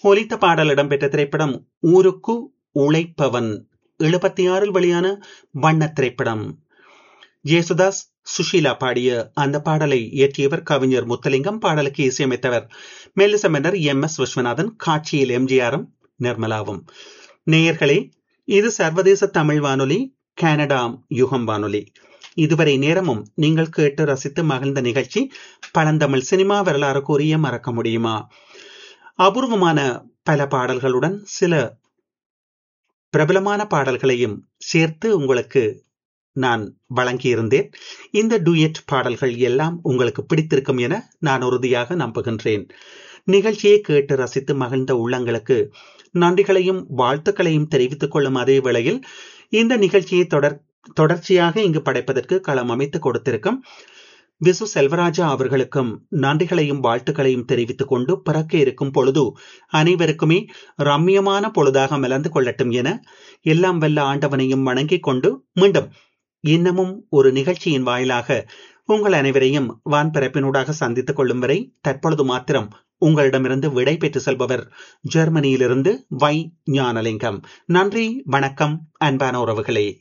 ஒலித்த பாடல் இடம்பெற்ற திரைப்படம் ஊருக்கு உழைப்பவன் எழுபத்தி ஆறில் வெளியான வண்ண திரைப்படம் ஜேசுதாஸ் சுஷீலா பாடிய அந்த பாடலை இயற்றியவர் கவிஞர் முத்தலிங்கம் பாடலுக்கு இசையமைத்தவர் மெல்லிச மன்னர் எம் எஸ் விஸ்வநாதன் காட்சியில் எம்ஜிஆரும் நிர்மலாவும் நேயர்களே இது சர்வதேச தமிழ் வானொலி கனடா யுகம் வானொலி இதுவரை நேரமும் நீங்கள் கேட்டு ரசித்து மகிழ்ந்த நிகழ்ச்சி பழந்தமிழ் சினிமா வரலாறு கூறிய மறக்க முடியுமா அபூர்வமான பல பாடல்களுடன் சில பிரபலமான பாடல்களையும் சேர்த்து உங்களுக்கு நான் வழங்கியிருந்தேன் இந்த டூயட் பாடல்கள் எல்லாம் உங்களுக்கு பிடித்திருக்கும் என நான் உறுதியாக நம்புகின்றேன் நிகழ்ச்சியை கேட்டு ரசித்து மகிழ்ந்த உள்ளங்களுக்கு நன்றிகளையும் வாழ்த்துக்களையும் தெரிவித்துக் கொள்ளும் அதே வேளையில் இந்த நிகழ்ச்சியை தொடர் தொடர்ச்சியாக இங்கு படைப்பதற்கு களம் அமைத்து கொடுத்திருக்கும் விசு செல்வராஜா அவர்களுக்கும் நன்றிகளையும் வாழ்த்துக்களையும் தெரிவித்துக் கொண்டு பிறக்க இருக்கும் பொழுது அனைவருக்குமே ரம்யமான பொழுதாக மலர்ந்து கொள்ளட்டும் என எல்லாம் வல்ல ஆண்டவனையும் வணங்கிக் கொண்டு மீண்டும் இன்னமும் ஒரு நிகழ்ச்சியின் வாயிலாக உங்கள் அனைவரையும் வான்பரப்பினூடாக சந்தித்துக் கொள்ளும் வரை தற்பொழுது மாத்திரம் உங்களிடமிருந்து விடை பெற்று செல்பவர் ஜெர்மனியிலிருந்து வை ஞானலிங்கம் நன்றி வணக்கம் அன்பான உறவுகளே